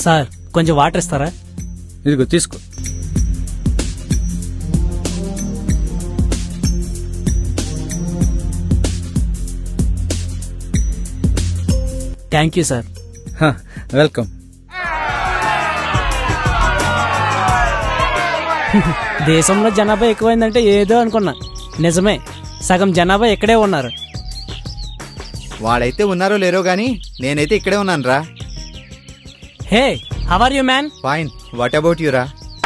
Sir కొంచెం water ఇస్తారా ఇదిగో తీసుకో థ్యాంక్ యూ సార్ హ, వెల్కమ్ దేశంలో జనాభా ఎక్కువైందంటే ఏదో అనుకున్నా నిజమే సగం జనాభా ఇక్కడే ఉన్నారు వాడైతే ఉన్నారో లేరో గాని నేనైతే ఇక్కడే ఉన్నాను రా hey how are you man fine what about you రా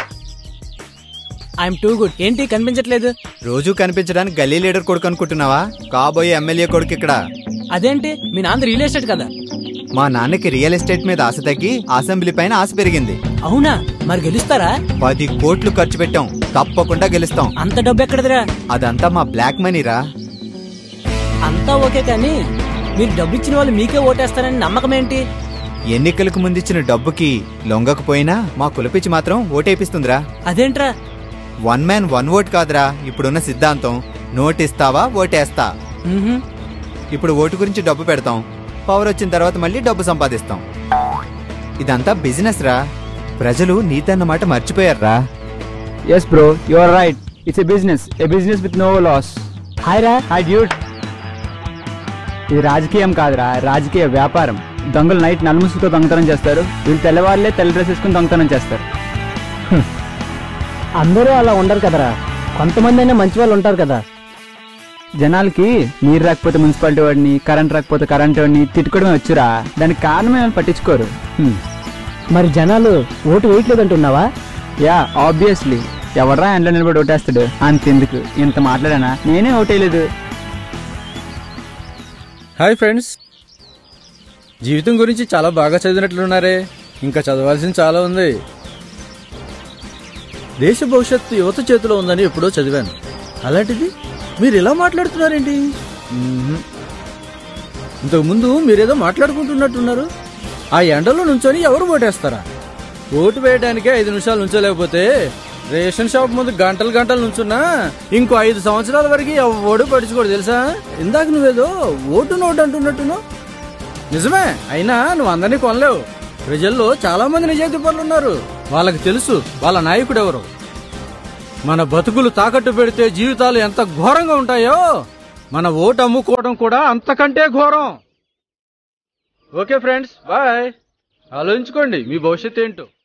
ఐఎమ్ టూ గుడ్ ఏంటి కనిపించట్లేదు రోజు కనిపించడానికి గల్లీ లీడర్ కొడుకు అనుకుంటున్నావా కాబోయే ఎమ్మెల్యే కొడుకు ఇక్కడ అదేంటి మీ నాన్న రియల్ ఎస్టేట్ కదా మా నాన్నకి రియల్ ఎస్టేట్ మీద ఆశ తగ్గి అసెంబ్లీ పైన ఆశ పెరిగింది అవునా మరి గెలుస్తారా పది కోట్లు ఖర్చు పెట్టాం తప్పకుండా గెలుస్తాం అంత డబ్బు ఎక్కడదిరా అదంతా మా బ్లాక్ మనీ రా అంతా ఓకే కానీ మీరు డబ్బు ఇచ్చిన వాళ్ళు మీకే ఓటేస్తారని నమ్మకం ఏంటి ఎన్నికలకు ముందిచ్చిన డబ్బుకి లొంగకపోయినా మా కులపిచ్చి మాత్రం ఓటేపిస్తుందిరా అదేంట్రా వన్ మ్యాన్ వన్ ఓట్ కాదురా ఇప్పుడున్న సిద్ధాంతం నోటిస్తావా ఓటేస్తా మ్హూ. ఇప్పుడు ఓటు గురించి డబ్బు పెడతాం పవర్ వచ్చిన తర్వాత మళ్ళీ డబ్బు సంపాదిస్తాం ఇదంతా బిజినెస్ రా ప్రజలు నీతన్నమాట మర్చిపోయారా yes bro you are right it's a business a business with no loss hi రా హాయ్ డ్యూడ్ ఇది రాజకీయం కాదురా రాజకీయ వ్యాపారం దొంగలు నైట్ నలుముసుతో దొంగతనం చేస్తారు వీళ్ళు తెల్లవాళ్ళే తెల్ల డ్రెస్ వేసుకుని దొంగతనం చేస్తారు అందరూ అలా ఉండరు కదరా కొంతమంది అయినా మంచి వాళ్ళు ఉంటారు కదా జనాలకి నీరు రాకపోతే మున్సిపాలిటీ వాడిని కరెంట్ రాకపోతే కరెంట్ వాడిని తిట్టుకోవడమే వచ్చురా దానికి కారణం ఏమైనా పట్టించుకోరు హ్మ్. మరి జనాలు ఓటు వేయట్లేదంటున్నావా యా ఆబ్వియస్లీ ఎవడరా ఎండ్లో నిలబడి ఓటేస్తాడు అంతెందుకు ఇంత మాట్లాడానా నేనే ఓటేయలేదు హాయ్ ఫ్రెండ్స్ జీవితం గురించి చాలా బాగా చదివినట్లున్నారే ఇంకా చదవాల్సింది చాలా ఉంది దేశ భవిష్యత్తు యువత చేతిలో ఉందని ఎప్పుడో చదివాను అలాంటిది మీరు ఇలా మాట్లాడుతున్నారేంటి మ్మ్హ్. ఇంతకుముందు మీరేదో మాట్లాడుకుంటున్నట్టున్నారు ఆ ఎండలో నుంచొని ఎవరు ఓటేస్తారా ఓటు వేయడానికే ఐదు నిమిషాలు నుంచోలేకపోతే రేషన్ షాప్ ముందు గంటలు గంటలు నుంచున్నా ఇంకో ఐదు సంవత్సరాల వరకు ఎవడు పడుచుకోడు తెలుసా ఇందాక నువ్వేదో ఓటు నోటు అంటున్నట్టున్నావు నిజమే అయినా నువ్వు అందరినీ కొనలేవు ప్రజల్లో చాలా మంది నిజాయితీ పనులు ఉన్నారు వాళ్ళకి తెలుసు వాళ్ళ నాయకుడు ఎవరు మన బతుకులు తాకట్టు పెడితే జీవితాలు ఎంత ఘోరంగా ఉంటాయో మన ఓటు అమ్ముకోవడం కూడా అంతకంటే ఘోరం ఓకే ఫ్రెండ్స్ బాయ్ ఆలోచించుకోండి మీ భవిష్యత్తు ఏంటో